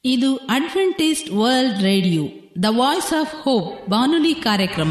ಇದು adventist world radio the voice of hope ಬಾನುಲಿ ಕಾರ್ಯಕ್ರಮ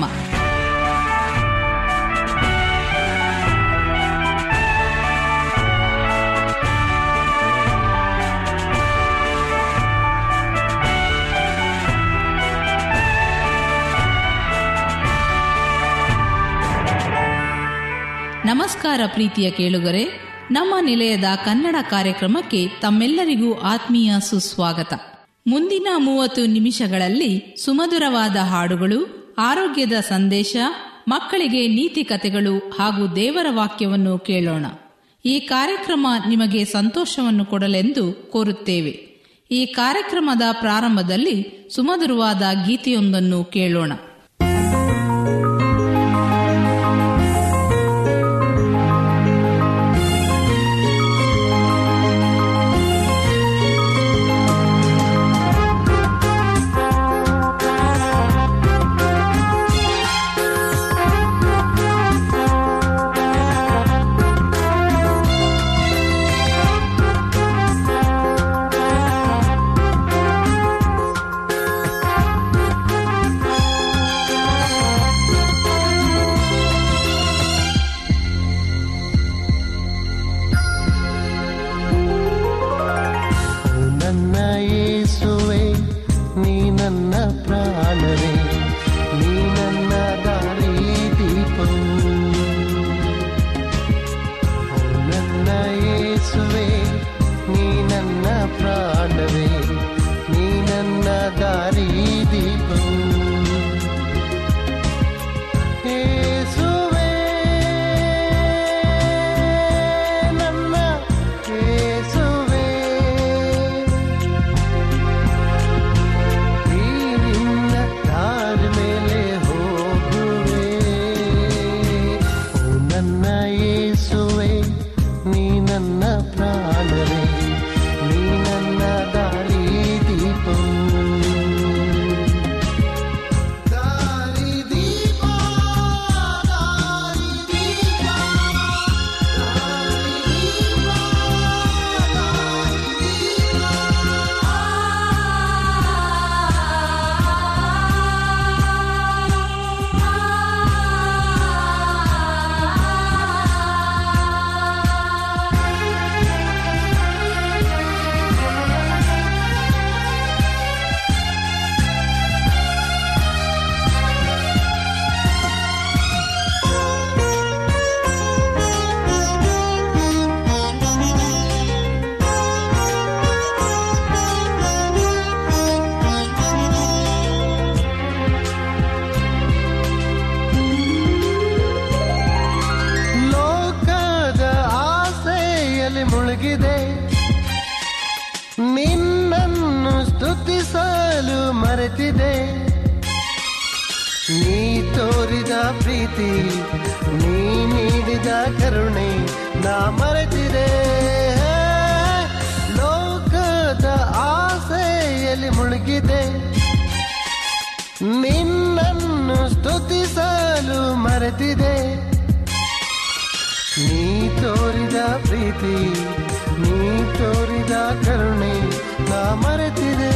ನಮಸ್ಕಾರ ಪ್ರೀತಿಯ ಕೇಳುಗರೆ ನಮ್ಮ ನಿಲಯದ ಕನ್ನಡ ಕಾರ್ಯಕ್ರಮಕ್ಕೆ ತಮ್ಮೆಲ್ಲರಿಗೂ ಆತ್ಮೀಯ ಸುಸ್ವಾಗತ ಮುಂದಿನ ಮೂವತ್ತು ನಿಮಿಷಗಳಲ್ಲಿ ಸುಮಧುರವಾದ ಹಾಡುಗಳು ಆರೋಗ್ಯದ ಸಂದೇಶ ಮಕ್ಕಳಿಗೆ ನೀತಿ ಕಥೆಗಳು ಹಾಗೂ ದೇವರ ವಾಕ್ಯವನ್ನು ಕೇಳೋಣ ಈ ಕಾರ್ಯಕ್ರಮ ನಿಮಗೆ ಸಂತೋಷವನ್ನು ಕೊಡಲೆಂದು ಕೋರುತ್ತೇವೆ ಈ ಕಾರ್ಯಕ್ರಮದ ಪ್ರಾರಂಭದಲ್ಲಿ ಸುಮಧುರವಾದ ಗೀತೆಯೊಂದನ್ನು ಕೇಳೋಣ ನನ್ನ ಯೇಸುವೆ ನೀ ನನ್ನ ಪ್ರಾಣವೇ ನೀ ನನ್ನ ದಾರಿ ದೀಪವು ಓ ನನ್ನ ಯೇಸುವೆ ನೀ ನನ್ನ ಪ್ರಾಣವೇ ನೀ ನನ್ನ ದಾರಿ ದೀಪವು ಯೇಸುವೇ ನನ್ನ ಯೇಸುವೇ ಈ ನಿನ್ನ ದಾರಿ ಮೇಲೆ ಹೋಗುವೆ ಓ ನನ್ನ ಯೇಸುವೆ ನೀ ನನ್ನ ಪ್ರಾಣವೇ ನೀ ನನ್ನ ದಾರಿ ದೀಪವು ದಾರಿ ದೀಪ ದಾರಿ ದೀಪ ದಾರಿ ದೀಪ ದಾರಿ ದೀಪ ಲೋಕದ ಆಸೆಯಲ್ಲಿ ಮುಳುಗಿದೆ ನಿನ್ನನ್ನು ಸ್ತುತಿಸಲು ಮರೆತಿದೆ ನೀ ತೋರಿದ ಪ್ರೀತಿ ನೀ ನೀಡಿದ ಕರುಣೆ ನಾ ಮರೆತಿದೆ ಲೋಕದ ಆಸೆಯಲ್ಲಿ ಮುಳುಗಿದೆ ನಿನ್ನನ್ನು ಸ್ತುತಿಸಲು ಮರೆತಿದೆ ನೀ ತೋರಿದ ಪ್ರೀತಿ ನೀ ತೋರಿದ ಕರುಣೆ ನಾ ಮರೆತಿದೆ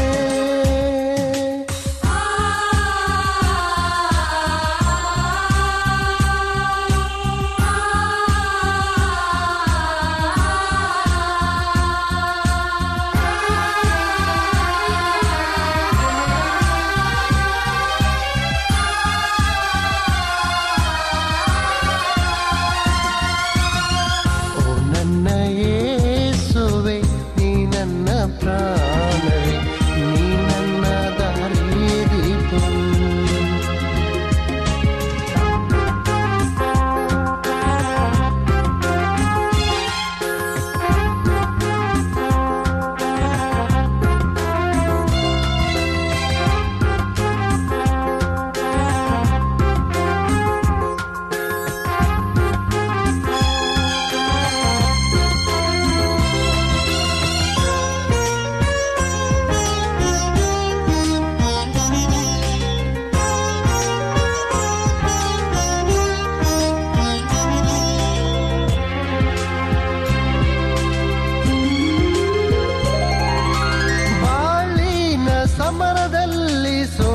ಓ ನನ್ನ ಯೇಸುವೆ ನೀ ನನ್ನ ಪ್ರಾಣವೇ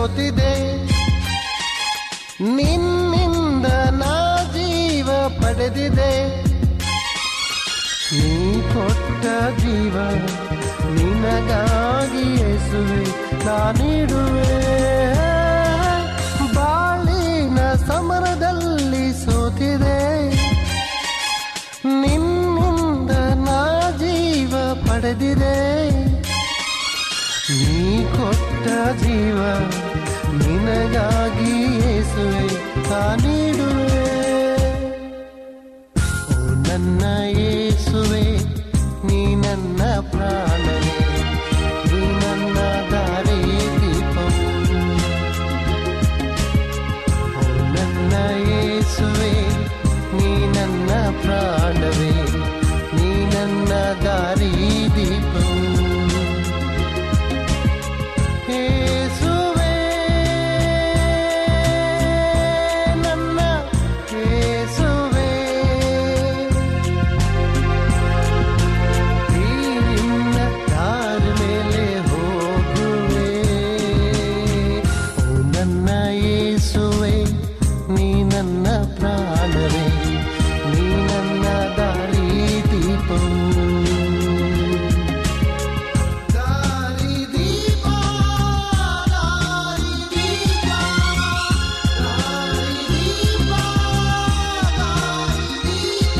ಸೋತಿದೆ ನಿನ್ನಿಂದ ನಾ ಜೀವ ಪಡೆದಿದೆ ನೀ ಕೊಟ್ಟ ಜೀವ ನಿನಗಾಗಿ ಯೇಸುವೆ ನಾ ನೀಡುವೆ ಬಾಳಿನ ಸಮರದಲ್ಲಿ ಸೋತಿದೆ ನಿನ್ನಿಂದ ನಾ ಜೀವ ಪಡೆದಿದೆ ನೀ ಕೊಟ್ಟ ಜೀವ ನಿನಗಾಗಿ ಯೇಸುವೆ ನಾ ನೀಡುವೆ ಓ ನನ್ನ ಯೇಸುವೆ ನೀ ನನ್ನ ಪ್ರಾಣವೇ ನೀ ನನ್ನ ದಾರಿ ದೀಪವು ಓ ನನ್ನ ಯೇಸುವೆ ನೀ ನನ್ನ ಪ್ರಾಣವೇ ನೀ ನನ್ನ ದಾರಿ ದೀಪವು ಯೇಸುವೇ ನನ್ನ ಯೇಸುವೇ ಈ ನಿನ್ನ ದಾರಿ ಮೇಲೆ ಹೋಗುವೆ ಓ ನನ್ನ ಯೇಸುವೆ ನೀ ನನ್ನ ಪ್ರಾಣವೇ ನೀ ನನ್ನ ದಾರಿ ದೀಪವು ದಾರಿ ದೀಪ ದಾರಿ ದೀಪ ದಾರಿ ದೀಪ ದಾರಿ ದೀಪ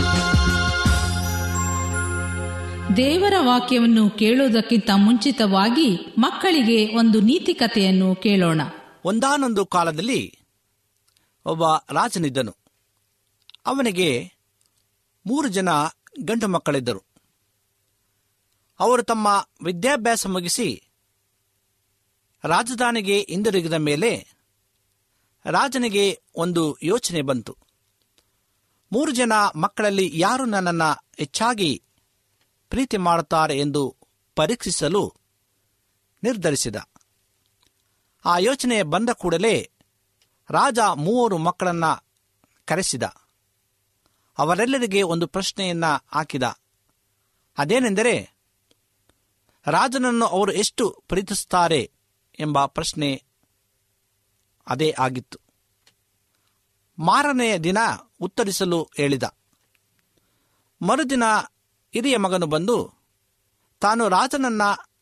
ದೇವರ ವಾಕ್ಯವನ್ನು ಕೇಳುವುದಕ್ಕಿಂತ ಮುಂಚಿತವಾಗಿ ಮಕ್ಕಳಿಗೆ ಒಂದು ನೀತಿ ಕಥೆಯನ್ನು ಕೇಳೋಣ ಒಂದಾನೊಂದು ಕಾಲದಲ್ಲಿ ಒಬ್ಬ ರಾಜನಿದ್ದನು ಅವನಿಗೆ ಮೂರು ಜನ ಗಂಡು ಮಕ್ಕಳಿದ್ದರು ಅವರು ತಮ್ಮ ವಿದ್ಯಾಭ್ಯಾಸ ಮುಗಿಸಿ ರಾಜಧಾನಿಗೆ ಹಿಂದಿರುಗಿದ ಮೇಲೆ ರಾಜನಿಗೆ ಒಂದು ಯೋಚನೆ ಬಂತು ಮೂರು ಜನ ಮಕ್ಕಳಲ್ಲಿ ಯಾರು ನನ್ನನ್ನು ಹೆಚ್ಚಾಗಿ ಪ್ರೀತಿ ಮಾಡುತ್ತಾರೆ ಎಂದು ಪರೀಕ್ಷಿಸಲು ನಿರ್ಧರಿಸಿದ ಆ ಯೋಚನೆ ಬಂದ ಕೂಡಲೇ ರಾಜ ಮೂವರು ಮಕ್ಕಳನ್ನ ಕರೆಸಿದ ಅವರೆಲ್ಲರಿಗೆ ಒಂದು ಪ್ರಶ್ನೆಯನ್ನ ಹಾಕಿದ ಅದೇನೆಂದರೆ ರಾಜನನ್ನು ಅವರು ಎಷ್ಟು ಪ್ರೀತಿಸುತ್ತಾರೆ ಎಂಬ ಪ್ರಶ್ನೆ ಅದೇ ಆಗಿತ್ತು ಮಾರನೆಯ ದಿನ ಉತ್ತರಿಸಲು ಹೇಳಿದ ಮರುದಿನ ಹಿರಿಯ ಮಗನು ಬಂದು ತಾನು ರಾಜನನ್ನ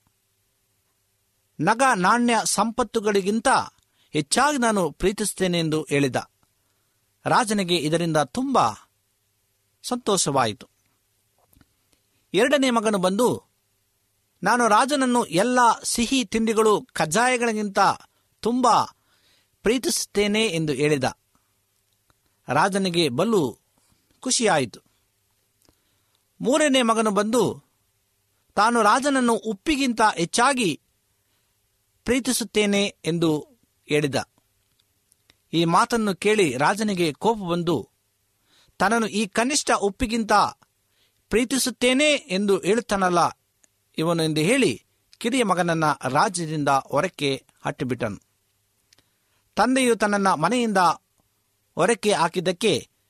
ನಗ ನಾಣ್ಯ ಸಂಪತ್ತುಗಳಿಗಿಂತ ಹೆಚ್ಚಾಗಿ ನಾನು ಪ್ರೀತಿಸುತ್ತೇನೆ ಎಂದು ಹೇಳಿದ ರಾಜನಿಗೆ ಇದರಿಂದ ತುಂಬ ಸಂತೋಷವಾಯಿತು ಎರಡನೇ ಮಗನು ಬಂದು ನಾನು ರಾಜನನ್ನು ಎಲ್ಲ ಸಿಹಿ ತಿಂಡಿಗಳು ಕಜ್ಜಾಯಗಳಿಗಿಂತ ತುಂಬ ಪ್ರೀತಿಸುತ್ತೇನೆ ಎಂದು ಹೇಳಿದ ರಾಜನಿಗೆ ಬಲು ಖುಷಿಯಾಯಿತು ಮೂರನೇ ಮಗನು ಬಂದು ತಾನು ರಾಜನನ್ನು ಉಪ್ಪಿಗಿಂತ ಹೆಚ್ಚಾಗಿ ಪ್ರೀತಿಸುತ್ತೇನೆ ಎಂದು ಹೇಳಿದ ಈ ಮಾತನ್ನು ಕೇಳಿ ರಾಜನಿಗೆ ಕೋಪ ಬಂದು ತನ್ನನ್ನು ಈ ಕನಿಷ್ಠ ಉಪ್ಪಿಗಿಂತ ಪ್ರೀತಿಸುತ್ತೇನೆ ಎಂದು ಹೇಳುತ್ತಾನಲ್ಲ ಇವನು ಎಂದು ಹೇಳಿ ಕಿರಿಯ ಮಗನನ್ನ ರಾಜ್ಯದಿಂದ ಹೊರಕ್ಕೆ ಹಟ್ಟಿಬಿಟ್ಟನು ತಂದೆಯು ತನ್ನನ್ನ ಮನೆಯಿಂದ ಹೊರಕ್ಕೆ ಹಾಕಿದ್ದಕ್ಕೆ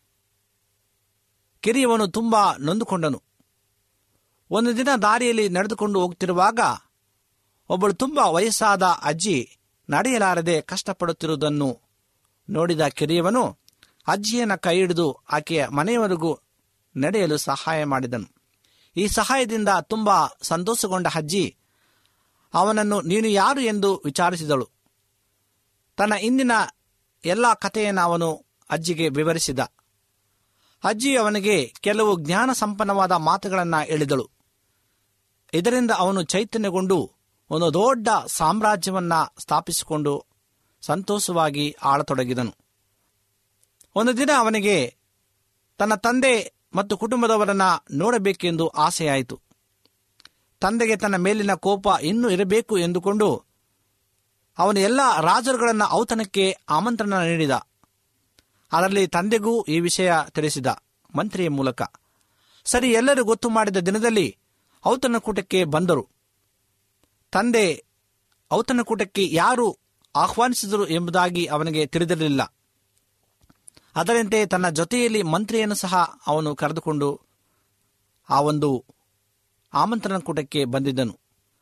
ಕಿರಿಯವನು ತುಂಬಾ ನೊಂದುಕೊಂಡನು ಒಂದು ದಿನ ದಾರಿಯಲ್ಲಿ ನಡೆದುಕೊಂಡು ಹೋಗ್ತಿರುವಾಗ ಒಬ್ಬಳು ತುಂಬಾ ವಯಸ್ಸಾದ ಅಜ್ಜಿ ನಡೆಯಲಾರದೆ ಕಷ್ಟಪಡುತ್ತಿರುವುದನ್ನು ನೋಡಿದ ಕಿರಿಯವನು ಅಜ್ಜಿಯನ್ನ ಕೈ ಹಿಡಿದು ಆಕೆಯ ಮನೆಯವರೆಗೂ ನಡೆಯಲು ಸಹಾಯ ಮಾಡಿದನು ಈ ಸಹಾಯದಿಂದ ತುಂಬಾ ಸಂತೋಷಗೊಂಡ ಅಜ್ಜಿ ಅವನನ್ನು ನೀನು ಯಾರು ಎಂದು ವಿಚಾರಿಸಿದಳು ತನ್ನ ಇಂದಿನ ಎಲ್ಲ ಕಥೆಯನ್ನು ಅವನು ಅಜ್ಜಿಗೆ ವಿವರಿಸಿದ ಅಜ್ಜಿ ಅವನಿಗೆ ಕೆಲವು ಜ್ಞಾನ ಸಂಪನ್ನವಾದ ಮಾತುಗಳನ್ನು ಹೇಳಿದಳು ಇದರಿಂದ ಅವನು ಚೈತನ್ಯಗೊಂಡು ಒಂದು ದೊಡ್ಡ ಸಾಮ್ರಾಜ್ಯವನ್ನ ಸ್ಥಾಪಿಸಿಕೊಂಡು ಸಂತೋಷವಾಗಿ ಆಳತೊಡಗಿದನು ಒಂದು ದಿನ ಅವನಿಗೆ ತನ್ನ ತಂದೆ ಮತ್ತು ಕುಟುಂಬದವರನ್ನ ನೋಡಬೇಕೆಂದು ಆಸೆಯಾಯಿತು ತಂದೆಗೆ ತನ್ನ ಮೇಲಿನ ಕೋಪ ಇನ್ನೂ ಇರಬೇಕು ಎಂದುಕೊಂಡು ಅವನು ಎಲ್ಲ ರಾಜರುಗಳನ್ನು ಔತಣಕ್ಕೆ ಆಮಂತ್ರಣ ನೀಡಿದ ಅದರಲ್ಲಿ ತಂದೆಗೂ ಈ ವಿಷಯ ತಿಳಿಸಿದ ಮಂತ್ರಿಯ ಮೂಲಕ ಸರಿ ಎಲ್ಲರೂ ಗೊತ್ತು ಮಾಡಿದ ದಿನದಲ್ಲಿ ಔತಣಕೂಟಕ್ಕೆ ಬಂದರು ತಂದೆ ಔತಣಕೂಟಕ್ಕೆ ಯಾರು ಆಹ್ವಾನಿಸಿದರು ಎಂಬುದಾಗಿ ಅವನಿಗೆ ತಿಳಿದಿರಲಿಲ್ಲ ಅದರಂತೆ ತನ್ನ ಜೊತೆಯಲ್ಲಿ ಮಂತ್ರಿಯನ್ನು ಸಹ ಅವನು ಕರೆದುಕೊಂಡು ಆ ಒಂದು ಆಮಂತ್ರಣ ಕೂಟಕ್ಕೆ ಬಂದಿದ್ದನು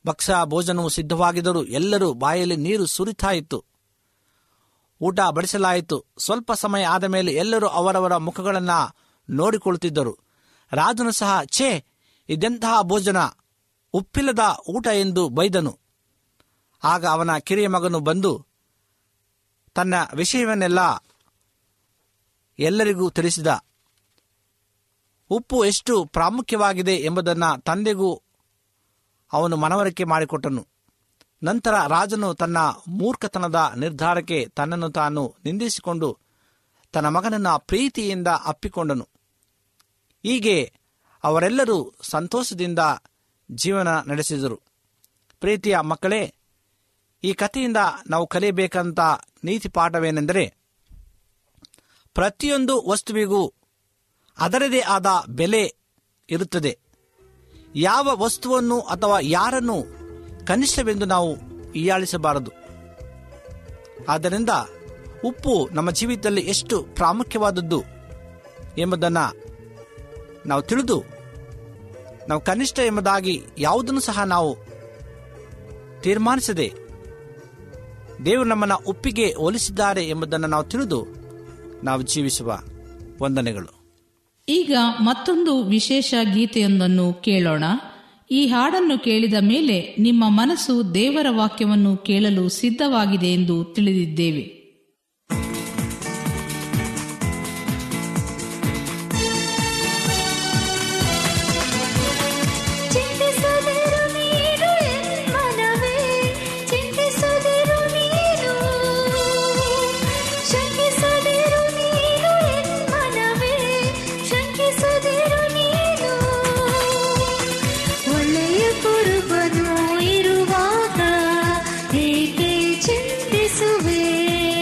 ಭಕ್ಷ್ಯ ಭೋಜನವು ಸಿದ್ಧವಾಗಿದ್ದರೂ ಎಲ್ಲರೂ ಬಾಯಲ್ಲಿ ನೀರು ಸುರಿತಾ ಇತ್ತು ಊಟ ಬಡಿಸಲಾಯಿತು ಸ್ವಲ್ಪ ಸಮಯ ಆದ ಮೇಲೆ ಎಲ್ಲರೂ ಅವರವರ ಮುಖಗಳನ್ನು ನೋಡಿಕೊಳ್ಳುತ್ತಿದ್ದರು ರಾಜನು ಸಹ ಛೇ ಇದೆಂತಹ ಭೋಜನ ಉಪ್ಪಿಲ್ಲದ ಊಟ ಎಂದು ಬೈದನು ಆಗ ಅವನ ಕಿರಿಯ ಮಗನು ಬಂದು ತನ್ನ ವಿಷಯವನ್ನೆಲ್ಲ ಎಲ್ಲರಿಗೂ ತಿಳಿಸಿದ ಉಪ್ಪು ಎಷ್ಟು ಪ್ರಾಮುಖ್ಯವಾಗಿದೆ ಎಂಬುದನ್ನು ತಂದೆಗೂ ಅವನು ಮನವರಿಕೆ ಮಾಡಿಕೊಟ್ಟನು ನಂತರ ರಾಜನು ತನ್ನ ಮೂರ್ಖತನದ ನಿರ್ಧಾರಕ್ಕೆ ತನ್ನನ್ನು ತಾನು ನಿಂದಿಸಿಕೊಂಡು ತನ್ನ ಮಗನನ್ನು ಪ್ರೀತಿಯಿಂದ ಅಪ್ಪಿಕೊಂಡನು ಹೀಗೆ ಅವರೆಲ್ಲರೂ ಸಂತೋಷದಿಂದ ಜೀವನ ನಡೆಸಿದರು ಪ್ರೀತಿಯ ಮಕ್ಕಳೇ ಈ ಕಥೆಯಿಂದ ನಾವು ಕಲಿಯಬೇಕಂತ ನೀತಿ ಪಾಠವೇನೆಂದರೆ ಪ್ರತಿಯೊಂದು ವಸ್ತುವಿಗೂ ಅದರದೇ ಆದ ಬೆಲೆ ಇರುತ್ತದೆ ಯಾವ ವಸ್ತುವನ್ನು ಅಥವಾ ಯಾರನ್ನು ಕನಿಷ್ಠವೆಂದು ನಾವು ಹೀಯಾಳಿಸಬಾರದು ಆದ್ದರಿಂದ ಉಪ್ಪು ನಮ್ಮ ಜೀವಿತದಲ್ಲಿ ಎಷ್ಟು ಪ್ರಾಮುಖ್ಯವಾದದ್ದು ಎಂಬುದನ್ನು ನಾವು ತಿಳಿದು ನಾವು ಕನಿಷ್ಠ ಎಂಬುದಾಗಿ ಯಾವುದನ್ನು ಸಹ ನಾವು ತೀರ್ಮಾನಿಸದೆ ದೇವರು ನಮ್ಮನ್ನು ಉಪ್ಪಿಗೆ ಹೋಲಿಸಿದ್ದಾರೆ ಎಂಬುದನ್ನು ನಾವು ತಿಳಿದು ನಾವು ಜೀವಿಸುವ ವಂದನೆಗಳು ಈಗ ಮತ್ತೊಂದು ವಿಶೇಷ ಗೀತೆಯೊಂದನ್ನು ಕೇಳೋಣ ಈ ಹಾಡನ್ನು ಕೇಳಿದ ಮೇಲೆ ನಿಮ್ಮ ಮನಸ್ಸು ದೇವರ ವಾಕ್ಯವನ್ನು ಕೇಳಲು ಸಿದ್ಧವಾಗಿದೆ ಎಂದು ತಿಳಿದಿದ್ದೇವೆ ಚಿಂತಿಸದಿರು ನೀನು ಮನವೇ ಚಿಂತಿಸದಿರು ನೀನು ಶಂಕಿಸದಿರು ನೀನು ಮನವೇ ಶಂಕಿಸದಿರು ನೀನು ಒಳ್ಳೆಯ ಕುರುಬನು ಇರುವಾಗ ಏಕೆ ಚಿಂತಿಸುವೆ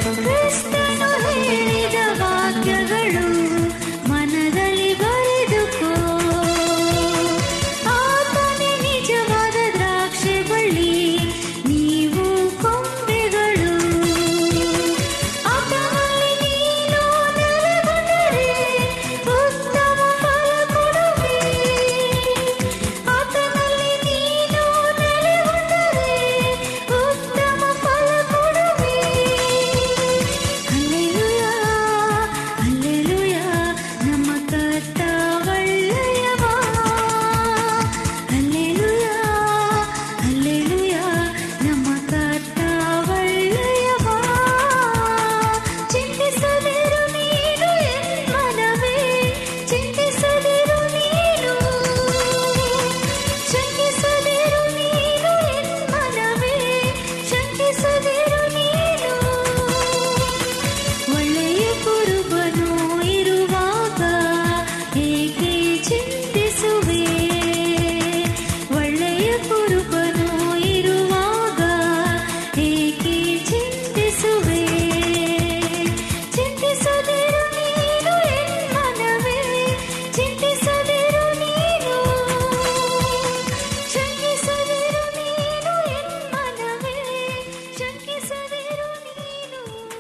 ಕ್ರಿಸ್ತನು ಹೇಳಿದ ವಾಕ್ಯಗಳು ಮನದಲ್ಲಿ ಬರೆದುಕೋ ಆತನೇ ನಿಜವಾದ ದ್ರಾಕ್ಷಿ ಬಳ್ಳಿ ನೀವು ಕೊಂಬೆಗಳು ಆತನಲ್ಲಿ ನೀನು ನೆಲೆಗೊಂಡರೆ ಉತ್ತಮ ಫಲ ಕೊಡುವೆ ಆತನಲ್ಲಿ ನೀನು ನೆಲೆಗೊಂಡರೆ ಉತ್ತಮ ಫಲ ಕೊಡುವೆ ಹಲ್ಲೆಲೂಯಾ ಹಲ್ಲೆಲೂಯಾ ನಮ್ಮ ಕರ್ತ ಒಳ್ಳೆಯವ ಹಲ್ಲೆಲೂಯಾ ಹಲ್ಲೆಲೂಯಾ ನಮ್ಮ ಕರ್ತ ಒಳ್ಳೆಯವ ಚಿಂತಿಸದಿರು ನೀನು ಎನ್ಮನವೇ ಚಿಂತಿಸದಿರು ನೀನು ಶಂಕಿಸದಿರು ನೀನು ಎನ್ಮನವೇ ಶಂಕಿಸದಿರು ನೀನು ಒಳ್ಳೆಯ ಕುರುಬನು ಇರುವಾಗ ಏಕೆ ಚಿಂತಿಸುವೆ ಒಳ್ಳೆಯ ಕುರುಬನು ಇರುವಾಗ ಏಕೆ ಚಿಂತಿಸುವೆ ಚಿಂತಿಸದಿರು ನೀನು ಎನ್ಮನವೇ ಚಿಂತಿಸದಿರು ನೀನು ಶಂಕಿಸದಿರು ನೀನು ಎನ್ಮನವೇ ಶಂಕಿಸದಿರು ನೀನು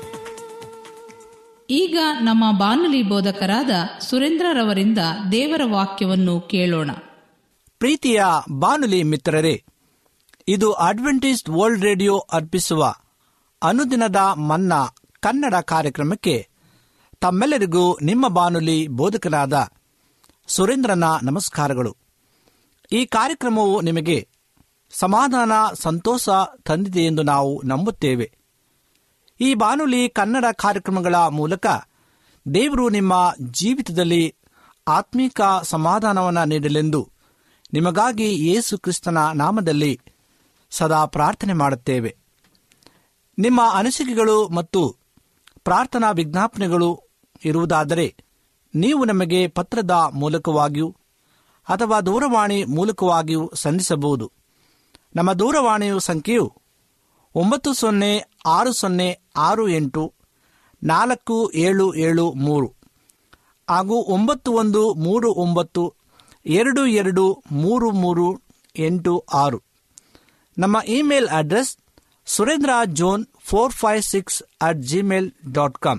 ಈಗ ನಮ್ಮ ಬಾನುಲಿ ಬೋಧಕರಾದ ಸುರೇಂದ್ರರವರಿಂದ ದೇವರ ವಾಕ್ಯವನ್ನು ಕೇಳೋಣ ಪ್ರೀತಿಯ ಬಾನುಲಿ ಮಿತ್ರರೇ ಇದು ಅಡ್ವೆಂಟಿಸ್ಟ್ ವರ್ಲ್ಡ್ ರೇಡಿಯೋ ಅರ್ಪಿಸುವ ಅನುದಿನದ ಮನ್ನಾ ಕನ್ನಡ ಕಾರ್ಯಕ್ರಮಕ್ಕೆ ತಮ್ಮೆಲ್ಲರಿಗೂ ನಿಮ್ಮ ಬಾನುಲಿ ಬೋಧಕರಾದ ಸುರೇಂದ್ರನ ನಮಸ್ಕಾರಗಳು ಈ ಕಾರ್ಯಕ್ರಮವು ನಿಮಗೆ ಸಮಾಧಾನ ಸಂತೋಷ ತಂದಿದೆ ಎಂದು ನಾವು ನಂಬುತ್ತೇವೆ ಈ ಬಾನುಲಿ ಕನ್ನಡ ಕಾರ್ಯಕ್ರಮಗಳ ಮೂಲಕ ದೇವರು ನಿಮ್ಮ ಜೀವಿತದಲ್ಲಿ ಆತ್ಮಿಕ ಸಮಾಧಾನವನ್ನು ನೀಡಲೆಂದು ನಿಮಗಾಗಿ ಯೇಸು ಕ್ರಿಸ್ತನ ನಾಮದಲ್ಲಿ ಸದಾ ಪ್ರಾರ್ಥನೆ ಮಾಡುತ್ತೇವೆ ನಿಮ್ಮ ಅನಿಸಿಕೆಗಳು ಮತ್ತು ಪ್ರಾರ್ಥನಾ ವಿಜ್ಞಾಪನೆಗಳು ಇರುವುದಾದರೆ ನೀವು ನಮಗೆ ಪತ್ರದ ಮೂಲಕವಾಗಿಯೂ ಅಥವಾ ದೂರವಾಣಿ ಮೂಲಕವಾಗಿಯೂ ಸಂಧಿಸಬಹುದು ನಮ್ಮ ದೂರವಾಣಿಯು ಸಂಖ್ಯೆಯು ಒಂಬತ್ತು ಸೊನ್ನೆ ಆರು ಸೊನ್ನೆ ಆರು ಎಂಟು ನಾಲ್ಕು ಏಳು ಏಳು ಮೂರು ಹಾಗೂ ಒಂಬತ್ತು ಒಂದು ಮೂರು ಒಂಬತ್ತು ಎರಡು ಎರಡು ಮೂರು ಮೂರು ಎಂಟು ಆರು ನಮ್ಮ email address Surendra John four five six at Gmail dot com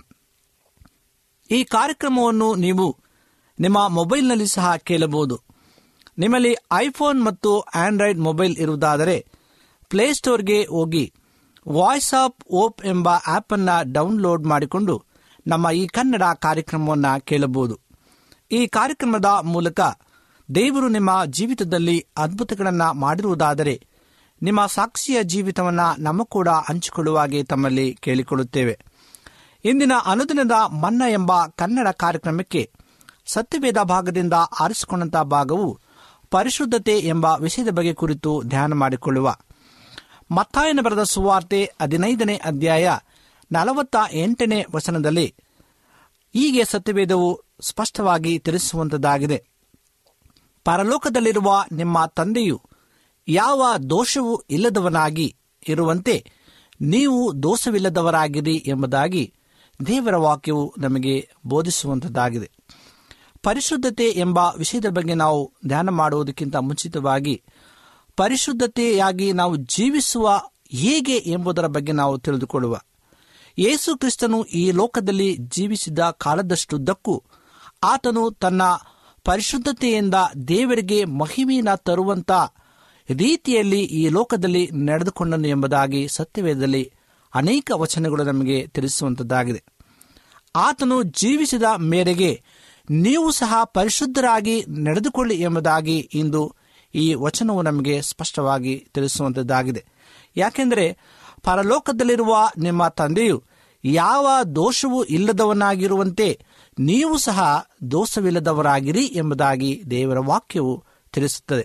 ಈ ಕಾರ್ಯಕ್ರಮವನ್ನು ನೀವು ನಿಮ್ಮ ಮೊಬೈಲ್ನಲ್ಲಿ ಸಹ ಕೇಳಬಹುದು ನಿಮ್ಮಲ್ಲಿ ಐಫೋನ್ ಮತ್ತು ಆಂಡ್ರಾಯ್ಡ್ ಮೊಬೈಲ್ ಇರುವುದಾದರೆ ಪ್ಲೇಸ್ಟೋರ್ಗೆ ಹೋಗಿ ವಾಯ್ಸ್ ಆಫ್ ಓಪ್ ಎಂಬ ಆಪ್ ಅನ್ನ ಡೌನ್ಲೋಡ್ ಮಾಡಿಕೊಂಡು ನಮ್ಮ ಈ ಕನ್ನಡ ಕಾರ್ಯಕ್ರಮವನ್ನು ಕೇಳಬಹುದು ಈ ಕಾರ್ಯಕ್ರಮದ ಮೂಲಕ ದೇವರು ನಿಮ್ಮ ಜೀವಿತದಲ್ಲಿ ಅದ್ಭುತಗಳನ್ನು ಮಾಡಿರುವುದಾದರೆ ನಿಮ್ಮ ಸಾಕ್ಷಿಯ ಜೀವಿತವನ್ನು ನಮ್ಮ ಕೂಡ ಹಂಚಿಕೊಳ್ಳುವಾಗೆ ತಮ್ಮಲ್ಲಿ ಕೇಳಿಕೊಳ್ಳುತ್ತೇವೆ ಇಂದಿನ ಅನುದಿನದ ಮನ್ನ ಎಂಬ ಕನ್ನಡ ಕಾರ್ಯಕ್ರಮಕ್ಕೆ ಸತ್ಯವೇದ ಭಾಗದಿಂದ ಆರಿಸಿಕೊಂಡಂತಹ ಭಾಗವು ಪರಿಶುದ್ಧತೆ ಎಂಬ ವಿಷಯದ ಬಗ್ಗೆ ಕುರಿತು ಧ್ಯಾನ ಮಾಡಿಕೊಳ್ಳುವ ಮತ್ತಾಯನ ಬರೆದ ಸುವಾರ್ತೆ ಹದಿನೈದನೇ ಅಧ್ಯಾಯ ನಲವತ್ತ ಎಂಟನೇ ವಚನದಲ್ಲಿ ಹೀಗೆ ಸತ್ಯವೇದವು ಸ್ಪಷ್ಟವಾಗಿ ತಿಳಿಸುವಂತದ್ದಾಗಿದೆ ಪರಲೋಕದಲ್ಲಿರುವ ನಿಮ್ಮ ತಂದೆಯು ಯಾವ ದೋಷವೂ ಇಲ್ಲದವನಾಗಿ ಇರುವಂತೆ ನೀವು ದೋಷವಿಲ್ಲದವರಾಗಿರಿ ಎಂಬುದಾಗಿ ದೇವರ ವಾಕ್ಯವು ನಮಗೆ ಬೋಧಿಸುವಂತದ್ದಾಗಿದೆ ಪರಿಶುದ್ಧತೆ ಎಂಬ ವಿಷಯದ ಬಗ್ಗೆ ನಾವು ಧ್ಯಾನ ಮಾಡುವುದಕ್ಕಿಂತ ಮುಂಚಿತವಾಗಿ ಪರಿಶುದ್ಧತೆಯಾಗಿ ನಾವು ಜೀವಿಸುವ ಹೇಗೆ ಎಂಬುದರ ಬಗ್ಗೆ ನಾವು ತಿಳಿದುಕೊಳ್ಳುವ ಯೇಸು ಕ್ರಿಸ್ತನು ಈ ಲೋಕದಲ್ಲಿ ಜೀವಿಸಿದ ಕಾಲದಷ್ಟುದ್ದಕ್ಕೂ ಆತನು ತನ್ನ ಪರಿಶುದ್ಧತೆಯಿಂದ ದೇವರಿಗೆ ಮಹಿಮೆಯನ್ನು ತರುವಂತ ರೀತಿಯಲ್ಲಿ ಈ ಲೋಕದಲ್ಲಿ ನಡೆದುಕೊಂಡನು ಎಂಬುದಾಗಿ ಸತ್ಯವೇದದಲ್ಲಿ ಅನೇಕ ವಚನಗಳು ನಮಗೆ ತಿಳಿಸುವಂತದ್ದಾಗಿದೆ ಆತನು ಜೀವಿಸಿದ ಮೇರೆಗೆ ನೀವು ಸಹ ಪರಿಶುದ್ಧರಾಗಿ ನಡೆದುಕೊಳ್ಳಿ ಎಂಬುದಾಗಿ ಇಂದು ಈ ವಚನವು ನಮಗೆ ಸ್ಪಷ್ಟವಾಗಿ ತಿಳಿಸುವಂತದ್ದಾಗಿದೆ ಯಾಕೆಂದರೆ ಪರಲೋಕದಲ್ಲಿರುವ ನಿಮ್ಮ ತಂದೆಯು ಯಾವ ದೋಷವೂ ಇಲ್ಲದವನಾಗಿರುವಂತೆ ನೀವು ಸಹ ದೋಷವಿಲ್ಲದವರಾಗಿರಿ ಎಂಬುದಾಗಿ ದೇವರ ವಾಕ್ಯವು ತಿಳಿಸುತ್ತದೆ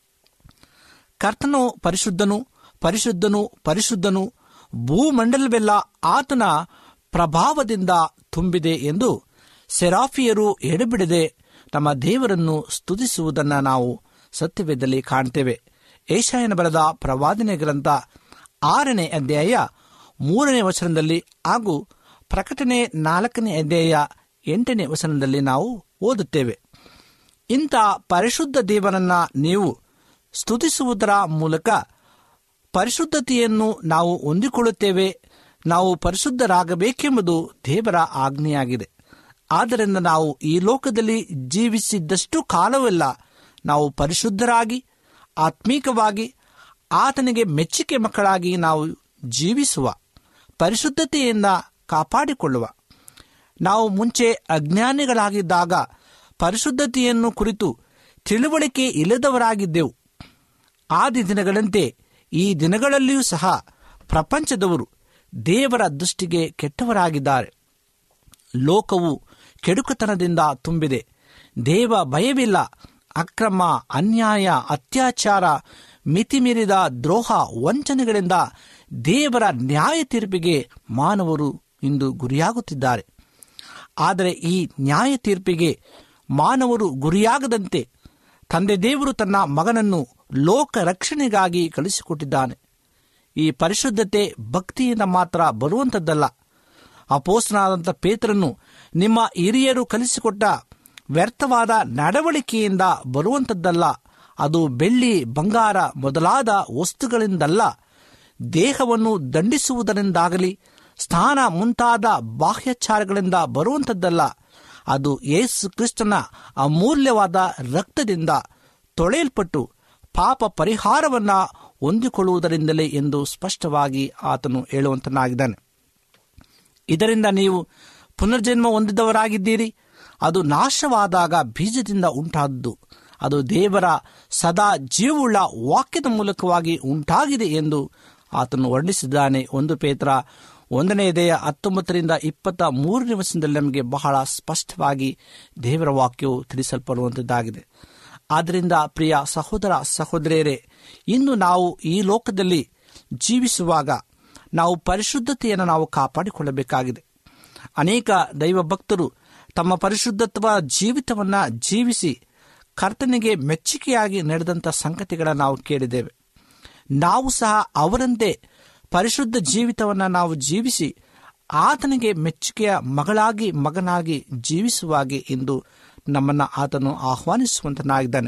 ಕರ್ತನು ಪರಿಶುದ್ಧನು ಪರಿಶುದ್ಧನು ಪರಿಶುದ್ಧನು ಭೂಮಂಡಲವೆಲ್ಲ ಆತನ ಪ್ರಭಾವದಿಂದ ತುಂಬಿದೆ ಎಂದು ಸೆರಾಫಿಯರು ಎಡೆಬಿಡದೆ ನಮ್ಮ ದೇವರನ್ನು ಸ್ತುತಿಸುವುದನ್ನು ನಾವು ಸತ್ಯವೇದಲ್ಲಿ ಕಾಣ್ತೇವೆ ಏಷಾಯನ ಬರೆದ ಪ್ರವಾದನೆ ಗ್ರಂಥ ಆರನೇ ಅಧ್ಯಾಯ ಮೂರನೇ ವಚನದಲ್ಲಿ ಹಾಗೂ ಪ್ರಕಟಣೆ ನಾಲ್ಕನೇ ಅಧ್ಯಾಯ ಎಂಟನೇ ವಚನದಲ್ಲಿ ನಾವು ಓದುತ್ತೇವೆ ಇಂಥ ಪರಿಶುದ್ಧ ದೇವರನ್ನ ನೀವು ಸ್ತುತಿಸುವುದರ ಮೂಲಕ ಪರಿಶುದ್ಧತೆಯನ್ನು ನಾವು ಹೊಂದಿಕೊಳ್ಳುತ್ತೇವೆ ನಾವು ಪರಿಶುದ್ಧರಾಗಬೇಕೆಂಬುದು ದೇವರ ಆಜ್ಞೆಯಾಗಿದೆ ಆದ್ದರಿಂದ ನಾವು ಈ ಲೋಕದಲ್ಲಿ ಜೀವಿಸಿದ್ದಷ್ಟು ಕಾಲವೆಲ್ಲ ನಾವು ಪರಿಶುದ್ಧರಾಗಿ ಆತ್ಮೀಕವಾಗಿ ಆತನಿಗೆ ಮೆಚ್ಚುಗೆ ಮಕ್ಕಳಾಗಿ ನಾವು ಜೀವಿಸುವ ಪರಿಶುದ್ಧತೆಯಿಂದ ಕಾಪಾಡಿಕೊಳ್ಳುವ ನಾವು ಮುಂಚೆ ಅಜ್ಞಾನಿಗಳಾಗಿದ್ದಾಗ ಪರಿಶುದ್ಧತೆಯನ್ನು ಕುರಿತು ತಿಳುವಳಿಕೆ ಇಲ್ಲದವರಾಗಿದ್ದೆವು ಆದಿ ದಿನಗಳಂತೆ ಈ ದಿನಗಳಲ್ಲಿಯೂ ಸಹ ಪ್ರಪಂಚದವರು ದೇವರ ದೃಷ್ಟಿಗೆ ಕೆಟ್ಟವರಾಗಿದ್ದಾರೆ ಲೋಕವು ಕೆಡುಕತನದಿಂದ ತುಂಬಿದೆ ದೇವ ಭಯವಿಲ್ಲ ಅಕ್ರಮ ಅನ್ಯಾಯ ಅತ್ಯಾಚಾರ ಮಿತಿಮೀರಿದ ದ್ರೋಹ ವಂಚನೆಗಳಿಂದ ದೇವರ ನ್ಯಾಯ ತೀರ್ಪಿಗೆ ಮಾನವರು ಇಂದು ಗುರಿಯಾಗುತ್ತಿದ್ದಾರೆ ಆದರೆ ಈ ನ್ಯಾಯ ತೀರ್ಪಿಗೆ ಮಾನವರು ಗುರಿಯಾಗದಂತೆ ತಂದೆ ದೇವರು ತನ್ನ ಮಗನನ್ನು ಲೋಕ ರಕ್ಷಣೆಗಾಗಿ ಕಳಿಸಿಕೊಟ್ಟಿದ್ದಾನೆ ಈ ಪರಿಶುದ್ಧತೆ ಭಕ್ತಿಯಿಂದ ಮಾತ್ರ ಬರುವಂಥದ್ದಲ್ಲ ಅಪೋಸ್ತನಾದಂಥ ಪೇತ್ರನು ನಿಮ್ಮ ಹಿರಿಯರು ಕಲಿಸಿಕೊಟ್ಟ ವ್ಯರ್ಥವಾದ ನಡವಳಿಕೆಯಿಂದ ಬರುವಂಥದ್ದಲ್ಲ ಅದು ಬೆಳ್ಳಿ ಬಂಗಾರ ಮೊದಲಾದ ವಸ್ತುಗಳಿಂದಲ್ಲ ದೇಹವನ್ನು ದಂಡಿಸುವುದರಿಂದಾಗಲಿ ಸ್ಥಾನ ಮುಂತಾದ ಬಾಹ್ಯಾಚಾರಗಳಿಂದ ಬರುವಂಥದ್ದಲ್ಲ ಅದು ಯೇಸು ಕ್ರಿಸ್ತನ ಅಮೂಲ್ಯವಾದ ರಕ್ತದಿಂದ ತೊಳೆಯಲ್ಪಟ್ಟು ಪಾಪ ಪರಿಹಾರವನ್ನ ಹೊಂದಿಕೊಳ್ಳುವುದರಿಂದಲೇ ಎಂದು ಸ್ಪಷ್ಟವಾಗಿ ಆತನು ಹೇಳುವಂತನಾಗಿದ್ದಾನೆ ಇದರಿಂದ ನೀವು ಪುನರ್ಜನ್ಮ ಹೊಂದಿದವರಾಗಿದ್ದೀರಿ ಅದು ನಾಶವಾದಾಗ ಬೀಜದಿಂದ ಉಂಟಾದದ್ದು ಅದು ದೇವರ ಸದಾ ಜೀವವುಳ್ಳ ವಾಕ್ಯದ ಮೂಲಕವಾಗಿ ಉಂಟಾಗಿದೆ ಎಂದು ಆತನು ವರ್ಣಿಸಿದ್ದಾನೆ ಒಂದು ಪೇತ್ರ ಒಂದನೇ ದೇಹ ಹತ್ತೊಂಬತ್ತರಿಂದ ಇಪ್ಪತ್ತ ಮೂರನೇ ವರ್ಷದಲ್ಲಿ ನಮಗೆ ಬಹಳ ಸ್ಪಷ್ಟವಾಗಿ ದೇವರ ವಾಕ್ಯವು ತಿಳಿಸಲ್ಪಡುವಂಥದ್ದಾಗಿದೆ ಆದ್ದರಿಂದ ಪ್ರಿಯ ಸಹೋದರ ಸಹೋದರಿಯರೇ ಇನ್ನು ನಾವು ಈ ಲೋಕದಲ್ಲಿ ಜೀವಿಸುವಾಗ ನಾವು ಪರಿಶುದ್ಧತೆಯನ್ನು ನಾವು ಕಾಪಾಡಿಕೊಳ್ಳಬೇಕಾಗಿದೆ ಅನೇಕ ದೈವ ಭಕ್ತರು ತಮ್ಮ ಪರಿಶುದ್ಧತ್ವ ಜೀವಿತವನ್ನ ಜೀವಿಸಿ ಕರ್ತನಿಗೆ ಮೆಚ್ಚುಗೆಯಾಗಿ ನಡೆದಂಥ ಸಂಗತಿಗಳನ್ನು ನಾವು ಕೇಳಿದ್ದೇವೆ ನಾವು ಸಹ ಅವರಂತೆ ಪರಿಶುದ್ಧ ಜೀವಿತವನ್ನು ನಾವು ಜೀವಿಸಿ ಆತನಿಗೆ ಮೆಚ್ಚುಗೆಯ ಮಗಳಾಗಿ ಮಗನಾಗಿ ಜೀವಿಸುವಾಗೆ ಎಂದು ನಮ್ಮನ್ನು ಆತನು ಆಹ್ವಾನಿಸುವಂತನಾಗಿದ್ದಾನೆ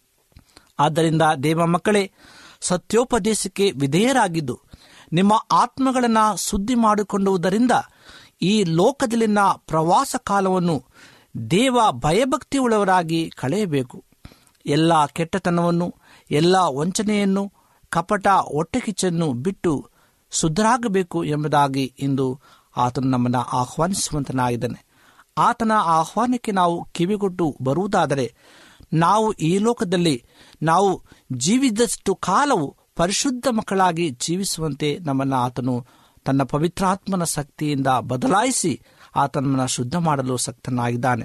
ಆದ್ದರಿಂದ ದೇವ ಮಕ್ಕಳೇ ಸತ್ಯೋಪದೇಶಕ್ಕೆ ವಿಧೇಯರಾಗಿದ್ದು ನಿಮ್ಮ ಆತ್ಮಗಳನ್ನು ಶುದ್ಧಿ ಮಾಡಿಕೊಳ್ಳುವುದರಿಂದ ಈ ಲೋಕದಲ್ಲಿನ ಪ್ರವಾಸ ಕಾಲವನ್ನು ದೇವ ಭಯಭಕ್ತಿಯುಳ್ಳವರಾಗಿ ಕಳೆಯಬೇಕು ಎಲ್ಲ ಕೆಟ್ಟತನವನ್ನು ಎಲ್ಲ ವಂಚನೆಯನ್ನು ಕಪಟ ಹೊಟ್ಟೆಕಿಚ್ಚನ್ನು ಬಿಟ್ಟು ಶುದ್ಧರಾಗಬೇಕು ಎಂಬುದಾಗಿ ಇಂದು ಆತನು ನಮ್ಮನ್ನು ಆಹ್ವಾನಿಸುವಂತನಾಗಿದ್ದಾನೆ ಆತನ ಆಹ್ವಾನಕ್ಕೆ ನಾವು ಕಿವಿಗೊಟ್ಟು ಬರುವುದಾದರೆ ನಾವು ಈ ಲೋಕದಲ್ಲಿ ನಾವು ಜೀವಿದಷ್ಟು ಕಾಲವು ಪರಿಶುದ್ಧ ಮಕ್ಕಳಾಗಿ ಜೀವಿಸುವಂತೆ ನಮ್ಮನ್ನು ಆತನು ತನ್ನ ಪವಿತ್ರಾತ್ಮನ ಶಕ್ತಿಯಿಂದ ಬದಲಾಯಿಸಿ ಆತನನ್ನು ಶುದ್ಧ ಮಾಡಲು ಸಕ್ತನಾಗಿದ್ದಾನೆ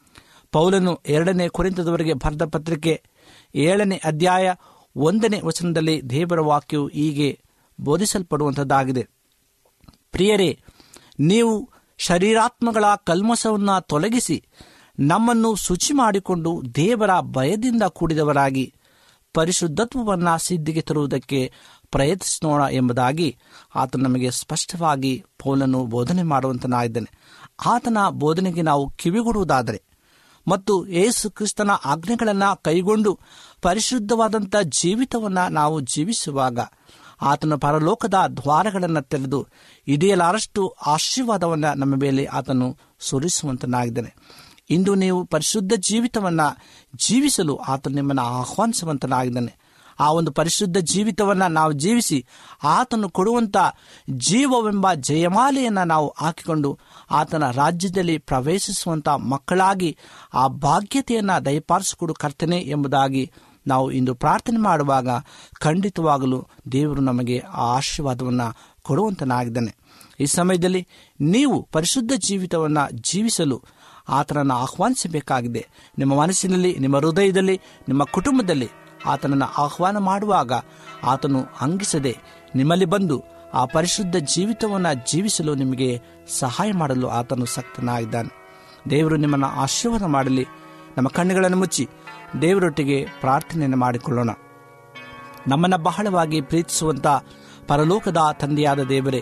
ಪೌಲನು ಎರಡನೇ ಕುರಿತದವರೆಗೆ ಬರೆದ ಪತ್ರಿಕೆ ಏಳನೇ ಅಧ್ಯಾಯ ಒಂದನೇ ವಚನದಲ್ಲಿ ದೇವರ ವಾಕ್ಯವು ಹೀಗೆ ಬೋಧಿಸಲ್ಪಡುವಂಥದ್ದಾಗಿದೆ ಪ್ರಿಯರೇ ನೀವು ಶರೀರಾತ್ಮಗಳ ಕಲ್ಮಸವನ್ನು ತೊಲಗಿಸಿ ನಮ್ಮನ್ನು ಶುಚಿ ಮಾಡಿಕೊಂಡು ದೇವರ ಭಯದಿಂದ ಕೂಡಿದವರಾಗಿ ಪರಿಶುದ್ಧತ್ವವನ್ನು ಸಿದ್ಧಿಗೆ ತರುವುದಕ್ಕೆ ಪ್ರಯತ್ನಿಸೋಣ ಎಂಬುದಾಗಿ ಆತ ನಮಗೆ ಸ್ಪಷ್ಟವಾಗಿ ಪೌಲನು ಬೋಧನೆ ಮಾಡುವಂತನಾಗಿದ್ದಾನೆ ಆತನ ಬೋಧನೆಗೆ ನಾವು ಕಿವಿಗೊಡುವುದಾದರೆ ಮತ್ತು ಯೇಸು ಕ್ರಿಸ್ತನ ಆಜ್ಞೆಗಳನ್ನು ಕೈಗೊಂಡು ಪರಿಶುದ್ಧವಾದಂಥ ಜೀವಿತವನ್ನು ನಾವು ಜೀವಿಸುವಾಗ ಆತನ ಪರಲೋಕದ ದ್ವಾರಗಳನ್ನು ತೆರೆದು ಇಡಿಯಲಾರಷ್ಟು ಆಶೀರ್ವಾದವನ್ನು ನಮ್ಮ ಮೇಲೆ ಆತನು ಸುರಿಸುವಂತನಾಗಿದ್ದಾನೆ ಇಂದು ನೀವು ಪರಿಶುದ್ಧ ಜೀವಿತವನ್ನು ಜೀವಿಸಲು ಆತ ನಿಮ್ಮನ್ನು ಆಹ್ವಾನಿಸುವಂತನಾಗಿದ್ದಾನೆ ಆ ಒಂದು ಪರಿಶುದ್ಧ ಜೀವಿತವನ್ನು ನಾವು ಜೀವಿಸಿ ಆತನು ಕೊಡುವಂಥ ಜೀವವೆಂಬ ಜಯಮಾಲೆಯನ್ನು ನಾವು ಹಾಕಿಕೊಂಡು ಆತನ ರಾಜ್ಯದಲ್ಲಿ ಪ್ರವೇಶಿಸುವಂಥ ಮಕ್ಕಳಾಗಿ ಆ ಭಾಗ್ಯತೆಯನ್ನು ದಯಪಾಲಿಸಿಕೊಡು ಕರ್ತನೆ ಎಂಬುದಾಗಿ ನಾವು ಇಂದು ಪ್ರಾರ್ಥನೆ ಮಾಡುವಾಗ ಖಂಡಿತವಾಗಲು ದೇವರು ನಮಗೆ ಆ ಆಶೀರ್ವಾದವನ್ನು ಕೊಡುವಂತನಾಗಿದ್ದಾನೆ ಈ ಸಮಯದಲ್ಲಿ ನೀವು ಪರಿಶುದ್ಧ ಜೀವಿತವನ್ನು ಜೀವಿಸಲು ಆತನನ್ನು ಆಹ್ವಾನಿಸಬೇಕಾಗಿದೆ ನಿಮ್ಮ ಮನಸ್ಸಿನಲ್ಲಿ ನಿಮ್ಮ ಹೃದಯದಲ್ಲಿ ನಿಮ್ಮ ಕುಟುಂಬದಲ್ಲಿ ಆತನನ್ನು ಆಹ್ವಾನ ಮಾಡುವಾಗ ಆತನು ಅಂಗಿಸದೆ ನಿಮ್ಮಲ್ಲಿ ಬಂದು ಆ ಪರಿಶುದ್ಧ ಜೀವಿತವನ್ನು ಜೀವಿಸಲು ನಿಮಗೆ ಸಹಾಯ ಮಾಡಲು ಆತನು ಸಕ್ತನಾಗಿದ್ದಾನೆ ದೇವರು ನಿಮ್ಮನ್ನು ಆಶೀರ್ವಾದ ಮಾಡಲಿ ನಮ್ಮ ಕಣ್ಣುಗಳನ್ನು ಮುಚ್ಚಿ ದೇವರೊಟ್ಟಿಗೆ ಪ್ರಾರ್ಥನೆಯನ್ನು ಮಾಡಿಕೊಳ್ಳೋಣ ನಮ್ಮನ್ನು ಬಹಳವಾಗಿ ಪ್ರೀತಿಸುವಂತ ಪರಲೋಕದ ತಂದೆಯಾದ ದೇವರೇ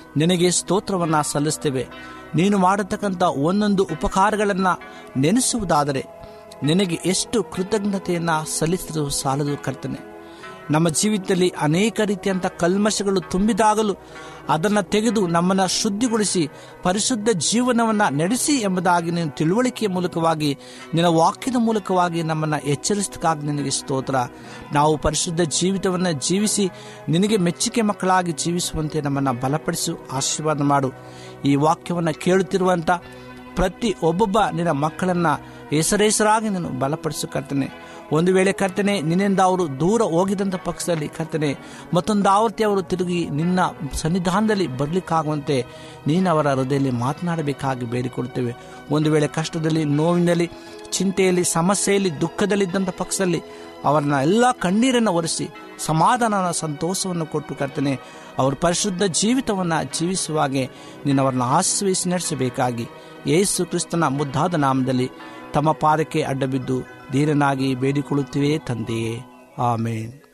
ನಿನಗೆ ಸ್ತೋತ್ರವನ್ನ ಸಲ್ಲಿಸ್ತೇವೆ ನೀನು ಮಾಡತಕ್ಕಂಥ ಒಂದೊಂದು ಉಪಕಾರಗಳನ್ನು ನೆನೆಸುವುದಾದರೆ ನಿನಗೆ ಎಷ್ಟು ಕೃತಜ್ಞತೆಯನ್ನು ಸಲ್ಲಿಸಲು ಸಾಲದು ಕರ್ತನೆ ನಮ್ಮ ಜೀವಿತದಲ್ಲಿ ಅನೇಕ ರೀತಿಯಂಥ ಕಲ್ಮಶಗಳು ತುಂಬಿದಾಗಲೂ ಅದನ್ನು ತೆಗೆದು ನಮ್ಮನ್ನು ಶುದ್ಧಿಗೊಳಿಸಿ ಪರಿಶುದ್ಧ ಜೀವನವನ್ನು ನಡೆಸಿ ಎಂಬುದಾಗಿ ನೀನು ತಿಳುವಳಿಕೆಯ ಮೂಲಕವಾಗಿ ನಿನ್ನ ವಾಕ್ಯದ ಮೂಲಕವಾಗಿ ನಮ್ಮನ್ನು ಎಚ್ಚರಿಸಕ್ಕಾಗಿ ನಿನಗೆ ಸ್ತೋತ್ರ ನಾವು ಪರಿಶುದ್ಧ ಜೀವಿತವನ್ನು ಜೀವಿಸಿ ನಿನಗೆ ಮೆಚ್ಚುಗೆ ಮಕ್ಕಳಾಗಿ ಜೀವಿಸುವಂತೆ ನಮ್ಮನ್ನು ಬಲಪಡಿಸು ಆಶೀರ್ವಾದ ಮಾಡು ಈ ವಾಕ್ಯವನ್ನು ಕೇಳುತ್ತಿರುವಂಥ ಪ್ರತಿ ಒಬ್ಬೊಬ್ಬ ನಿನ್ನ ಮಕ್ಕಳನ್ನು ಹೆಸರೇಸರಾಗಿ ನೀನು ಬಲಪಡಿಸು ಕರ್ತನೆ ಒಂದು ವೇಳೆ ಕರ್ತನೆ ನಿನ್ನಿಂದ ಅವರು ದೂರ ಹೋಗಿದಂಥ ಪಕ್ಷದಲ್ಲಿ ಕರ್ತನೆ ಮತ್ತೊಂದು ಆವರ್ತಿ ಅವರು ತಿರುಗಿ ನಿನ್ನ ಸನ್ನಿಧಾನದಲ್ಲಿ ಬರಲಿಕ್ಕಾಗುವಂತೆ ನೀನು ಅವರ ಹೃದಯದಲ್ಲಿ ಮಾತನಾಡಬೇಕಾಗಿ ಬೇಡಿಕೊಳ್ತೇವೆ ಒಂದು ವೇಳೆ ಕಷ್ಟದಲ್ಲಿ ನೋವಿನಲ್ಲಿ ಚಿಂತೆಯಲ್ಲಿ ಸಮಸ್ಯೆಯಲ್ಲಿ ದುಃಖದಲ್ಲಿದ್ದಂಥ ಪಕ್ಷದಲ್ಲಿ ಅವರನ್ನ ಎಲ್ಲ ಕಣ್ಣೀರನ್ನು ಒರೆಸಿ ಸಮಾಧಾನ ಸಂತೋಷವನ್ನು ಕೊಟ್ಟು ಕರ್ತನೆ ಅವರು ಪರಿಶುದ್ಧ ಜೀವಿತವನ್ನು ಜೀವಿಸುವಾಗೆ ನೀನು ಅವರನ್ನು ಆಶ್ರಯಿಸಿ ನಡೆಸಬೇಕಾಗಿ ಯೇಸು ಕ್ರಿಸ್ತನ ಮುದ್ದಾದ ನಾಮದಲ್ಲಿ ತಮ್ಮ ಪಾದಕ್ಕೆ ಅಡ್ಡಬಿದ್ದು ಧೀರನಾಗಿ ಬೇಡಿಕೊಳ್ಳುತ್ತಿವೆ ತಂದೆಯೇ ಆಮೇನ್